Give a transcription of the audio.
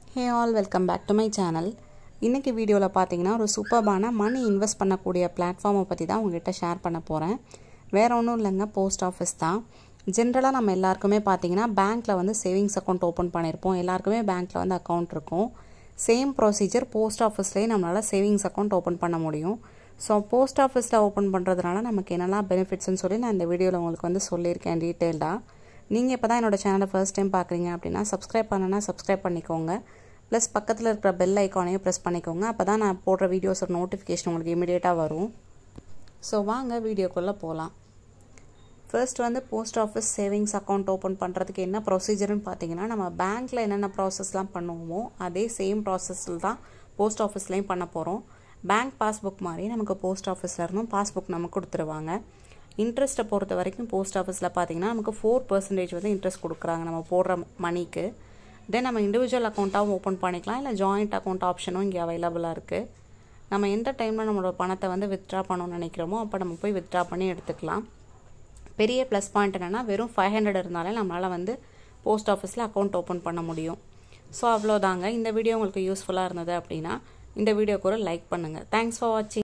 hey all welcome back to my channel இன்றைக்கி வீடியோவில் பார்த்தீங்கன்னா ஒரு சூப்பர்பான மணி இன்வெஸ்ட் பண்ணக்கூடிய பிளாட்ஃபார்மை பற்றி தான் உங்ககிட்ட ஷேர் பண்ண போகிறேன் வேறு ஒன்றும் இல்லைங்க போஸ்ட் ஆஃபீஸ் தான் ஜென்ரலாக நம்ம எல்லாருக்குமே பார்த்தீங்கன்னா பேங்க்கில் வந்து சேவிங்ஸ் அக்கௌண்ட் ஓப்பன் பண்ணியிருப்போம் எல்லாருக்குமே பேங்க்கில் வந்து அக்கௌண்ட் இருக்கும் சேம் ப்ரொசீஜர் போஸ்ட் ஆஃபீஸ்லேயே நம்மளால் சேவிங்ஸ் அக்கௌண்ட் ஓப்பன் பண்ண முடியும் ஸோ போஸ்ட் ஆஃபீஸில் ஓப்பன் பண்ணுறதுனால நமக்கு என்னெல்லாம் பெனிஃபிட்ஸ்னு சொல்லி நான் இந்த வீடியோவில் உங்களுக்கு வந்து சொல்லியிருக்கேன் டீட்டெயில்டாக நீங்கள் இப்போ தான் என்னோடய சேனலை ஃபர்ஸ்ட் டைம் பார்க்குறீங்க அப்படின்னா சப்ஸ்கிரைப் பண்ணனா சப்ஸ்கிரைப் பண்ணிக்கோங்க ப்ளஸ் பக்கத்தில் இருக்கிற பெல் ஐக்கானையும் ப்ரெஸ் பண்ணிக்கோங்க அப்போ தான் நான் போடுற வீடியோஸோட நோட்டிஃபிகேஷன் உங்களுக்கு இமீடியட்டாக வரும் ஸோ வாங்க வீடியோக்குள்ளே போகலாம் ஃபர்ஸ்ட் வந்து post office savings account open பண்ணுறதுக்கு என்ன ப்ரொசீஜர்னு பார்த்தீங்கன்னா நம்ம பேங்க்கில் என்னென்ன ப்ராசஸ்லாம் பண்ணுவோமோ அதே சேம் ப்ராசஸில் தான் போஸ்ட் ஆஃபீஸ்லேயும் பண்ண போகிறோம் பேங்க் பாஸ்புக் மாதிரி நமக்கு போஸ்ட் ஆஃபீஸில் இருந்தும் பாஸ்புக் நமக்கு கொடுத்துருவாங்க இன்ட்ரெஸ்ட்டை பொறுத்த வரைக்கும் போஸ்ட் ஆஃபீஸில் பார்த்தீங்கன்னா நமக்கு ஃபோர் பர்சன்டேஜ் வந்து இன்ட்ரெஸ்ட் கொடுக்குறாங்க நம்ம போடுற மணிக்கு தென் நம்ம இண்டிவிஜுவல் அக்கௌண்ட்டாகவும் ஓப்பன் பண்ணிக்கலாம் இல்லை ஜாயிண்ட் அக்கௌண்ட் ஆப்ஷனும் இங்கே அவைலபிளாக இருக்குது நம்ம எந்த டைமில் நம்மளோட பணத்தை வந்து வித்ட்ரா பண்ணணும்னு நினைக்கிறோமோ அப்போ நம்ம போய் வித்ட்ரா பண்ணி எடுத்துக்கலாம் பெரிய ப்ளஸ் பாயிண்ட் என்னென்னா வெறும் ஃபைவ் ஹண்ட்ரட் இருந்தாலே நம்மளால் வந்து போஸ்ட் ஆஃபீஸில் அக்கௌண்ட் ஓப்பன் பண்ண முடியும் ஸோ அவ்வளோதாங்க இந்த வீடியோ உங்களுக்கு யூஸ்ஃபுல்லாக இருந்தது அப்படின்னா இந்த வீடியோக்கு ஒரு லைக் பண்ணுங்கள் தேங்க்ஸ் ஃபார் வாட்சிங்